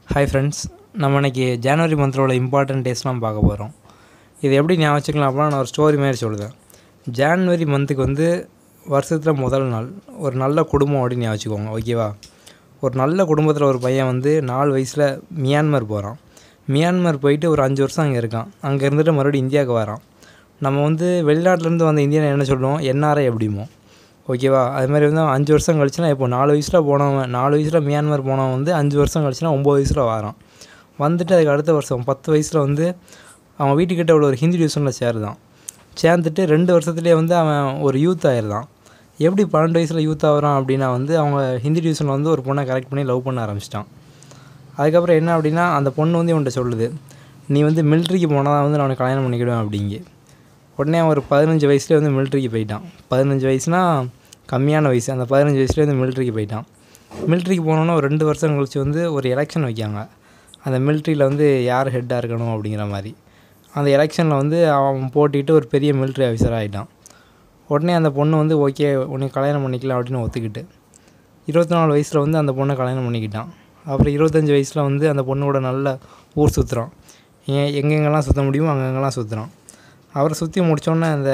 hi friends நம்ம இன்னைக்கு ஜனவரி மந்தில் இம்பார்ட்டன்ட் டேஸ்லாம் பார்க்க போகிறோம் இது எப்படி ஞாபகம் வச்சுக்கலாம் அப்படின்னா நான் ஒரு ஸ்டோரி மாதிரி சொல்லுவேன் ஜான்வரி மந்த்துக்கு வந்து வருஷத்தில் முதல் நாள் ஒரு நல்ல குடும்பம் அப்படின்னு ஞாபகம் வச்சுக்கோங்க ஓகேவா ஒரு நல்ல குடும்பத்தில் ஒரு பையன் வந்து நாலு வயசில் மியான்மர் போகிறான் மியான்மர் போயிட்டு ஒரு அஞ்சு வருஷம் அங்கே இருக்கான் அங்கே இருந்துட்டு மறுபடியும் இந்தியாவுக்கு வரான் நம்ம வந்து வெளிநாட்டிலேருந்து வந்த இந்தியன் என்ன சொல்லுவோம் என்ஆர்ஐ அப்படிமோ ஓகேவா அது மாதிரி வந்து அவன் அஞ்சு வருஷம் கழிச்சுனா இப்போ நாலு வயசில் போனவன் நாலு வயசில் மியான்மர் போனவன் வந்து அஞ்சு வருஷம் கழிச்சுனா ஒம்பது வயசில் வரான் வந்துட்டு அதுக்கு அடுத்த வருஷம் பத்து வயசில் வந்து அவன் வீட்டுக்கிட்ட உள்ள ஒரு ஹிந்தி டியூஷனில் சேருதான் சேர்ந்துட்டு ரெண்டு வருஷத்துலேயே வந்து அவன் ஒரு யூத் ஆயிடுறான் எப்படி பன்னெண்டு வயசில் யூத் ஆகிறான் அப்படின்னா வந்து அவங்க ஹிந்தி டியூஷனில் வந்து ஒரு பொண்ணை கரெக்ட் பண்ணி லவ் பண்ண ஆரம்பிச்சிட்டான் அதுக்கப்புறம் என்ன அப்படின்னா அந்த பொண்ணு வந்து இவன்கிட்ட சொல்லுது நீ வந்து மிலிட்ரிக்கு போனால் தான் வந்து நான் உனக்கு கல்யாணம் பண்ணிக்கிடுவேன் அப்படிங்க உடனே அவன் ஒரு பதினஞ்சு வயசுலேயே வந்து மிலிட்ரிக்கு போயிட்டான் பதினஞ்சு வயசுனா கம்மியான வயசு அந்த பதினஞ்சு வயசுலேயே வந்து மிலிட்ரிக்கு போயிட்டான் மிலிட்ரிக்கு போனோன்னா ஒரு ரெண்டு வருஷம் கழிச்சு வந்து ஒரு எலெக்ஷன் வைக்காங்க அந்த மிலிட்ரியில் வந்து யார் ஹெட்டாக இருக்கணும் அப்படிங்கிற மாதிரி அந்த எலெக்ஷனில் வந்து அவன் போட்டிட்டு ஒரு பெரிய மிலிட்ரி ஆஃபீஸர் ஆகிட்டான் உடனே அந்த பொண்ணு வந்து ஓகே உனக்கு கல்யாணம் பண்ணிக்கலாம் அப்படின்னு ஒத்துக்கிட்டு இருபத்தி நாலு வயசில் வந்து அந்த பொண்ணை கல்யாணம் பண்ணிக்கிட்டான் அப்புறம் இருபத்தஞ்சி வயசில் வந்து அந்த பொண்ணோட நல்ல ஊர் சுற்றுறான் ஏன் எங்கெங்கெல்லாம் சுற்ற முடியுமோ அங்கங்கெல்லாம் சுற்றுறான் அவரை சுற்றி முடித்தோன்னே அந்த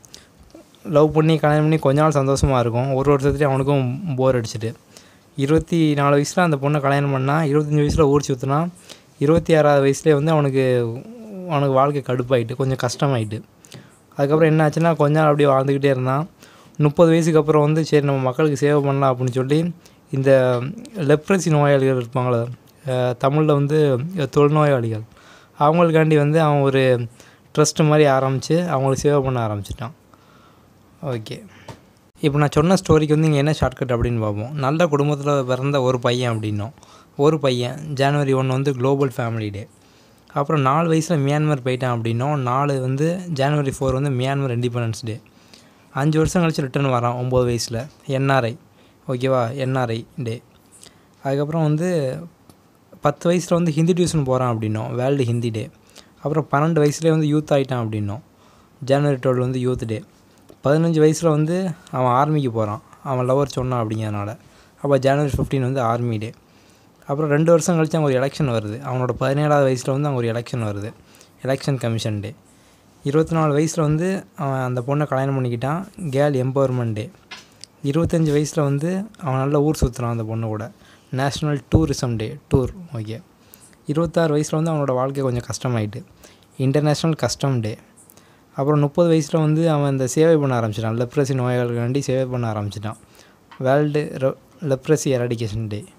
லவ் பண்ணி கல்யாணம் பண்ணி கொஞ்ச நாள் சந்தோஷமாக இருக்கும் ஒரு வருஷத்துலேயே அவனுக்கும் போர் அடிச்சிட்டு இருபத்தி நாலு வயசில் அந்த பொண்ணை கல்யாணம் பண்ணால் இருபத்தஞ்சி வயசில் ஊர் சுற்றினா இருபத்தி ஆறாவது வயசுலேயே வந்து அவனுக்கு அவனுக்கு வாழ்க்கை கடுப்பாயிட்டு கொஞ்சம் கஷ்டமாயிட்டு அதுக்கப்புறம் என்ன ஆச்சுன்னா கொஞ்ச நாள் அப்படியே வாழ்ந்துக்கிட்டே இருந்தான் முப்பது வயசுக்கு அப்புறம் வந்து சரி நம்ம மக்களுக்கு சேவை பண்ணலாம் அப்படின்னு சொல்லி இந்த லெப்ரசி நோயாளிகள் இருப்பாங்களே தமிழில் வந்து தொழுநோயாளிகள் அவங்களுக்காண்டி வந்து அவன் ஒரு ட்ரஸ்ட்டு மாதிரி ஆரம்பித்து அவங்களுக்கு சேவை பண்ண ஆரம்பிச்சிட்டான் ஓகே இப்போ நான் சொன்ன ஸ்டோரிக்கு வந்து இங்கே என்ன ஷார்ட்கட் அப்படின்னு பார்ப்போம் நல்ல குடும்பத்தில் பிறந்த ஒரு பையன் அப்படின்னோம் ஒரு பையன் ஜனவரி ஒன்று வந்து குளோபல் ஃபேமிலி டே அப்புறம் நாலு வயசில் மியான்மர் போயிட்டான் அப்படின்னோம் நாலு வந்து ஜனவரி ஃபோர் வந்து மியான்மர் இண்டிபெண்டன்ஸ் டே அஞ்சு வருஷம் கழிச்சு ரிட்டர்ன் வரான் ஒம்பது வயசில் என்ஆர்ஐ ஓகேவா என்ஆர்ஐ டே அதுக்கப்புறம் வந்து பத்து வயசில் வந்து ஹிந்தி டியூஷன் போகிறான் அப்படின்னோம் வேர்ல்டு ஹிந்தி டே அப்புறம் பன்னெண்டு வயசுலேயே வந்து யூத் ஆகிட்டான் அப்படின்னோம் ஜனவரி டுவெல் வந்து யூத் டே பதினஞ்சு வயசில் வந்து அவன் ஆர்மிக்கு போகிறான் அவன் லவர் சொன்னான் அப்படிங்கிறனால அப்போ ஜனவரி ஃபிஃப்டீன் வந்து ஆர்மி டே அப்புறம் ரெண்டு வருஷம் கழிச்சு அங்கே ஒரு எலெக்ஷன் வருது அவனோட பதினேழாவது வயசில் வந்து அங்கே ஒரு எலெக்ஷன் வருது எலெக்ஷன் கமிஷன் டே இருபத்தி நாலு வயசில் வந்து அவன் அந்த பொண்ணை கல்யாணம் பண்ணிக்கிட்டான் கேர்ள் எம்பவர்மெண்ட் டே இருபத்தஞ்சி வயசில் வந்து அவன் நல்ல ஊர் சுற்றுறான் அந்த பொண்ணு கூட national tourism day tour okay இருபத்தாறு வயசில் வந்து அவனோட வாழ்க்கை கொஞ்சம் கஷ்டமாயிட்டு இன்டர்நேஷ்னல் கஸ்டம் டே அப்புறம் முப்பது வயசில் வந்து அவன் இந்த சேவை பண்ண ஆரம்பிச்சிட்டான் லெப்ரசி நோயாளிகளுக்காண்டி சேவை பண்ண ஆரம்பிச்சிட்டான் வேர்ல்டு லெப்ரசி எராடிகேஷன் டே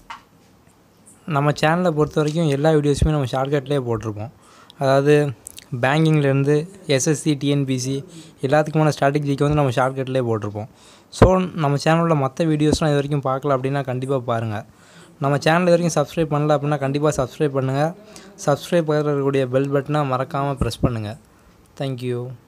நம்ம சேனலை பொறுத்த வரைக்கும் எல்லா வீடியோஸுமே நம்ம ஷார்ட்கட்லேயே போட்டிருப்போம் அதாவது பேங்கிங்லேருந்து எஸ்எஸ்சி டிஎன்பிசி எல்லாத்துக்குமான ஸ்ட்ராட்டஜிக்கு வந்து நம்ம ஷார்ட்கட்லேயே போட்டிருப்போம் ஸோ நம்ம சேனலில் மற்ற வீடியோஸ்லாம் இது வரைக்கும் பார்க்கல அப்படின்னா கண்டிப்பாக பாருங்கள் நம்ம சேனல் இது வரைக்கும் சப்ஸ்கிரைப் பண்ணல அப்படின்னா கண்டிப்பாக சப்ஸ்கிரைப் பண்ணுங்கள் சப்ஸ்கிரைப் பக்கத்தில் இருக்கக்கூடிய பெல் பட்டனை மறக்காமல் ப்ரெஸ் பண்ணுங்கள் தேங்க்யூ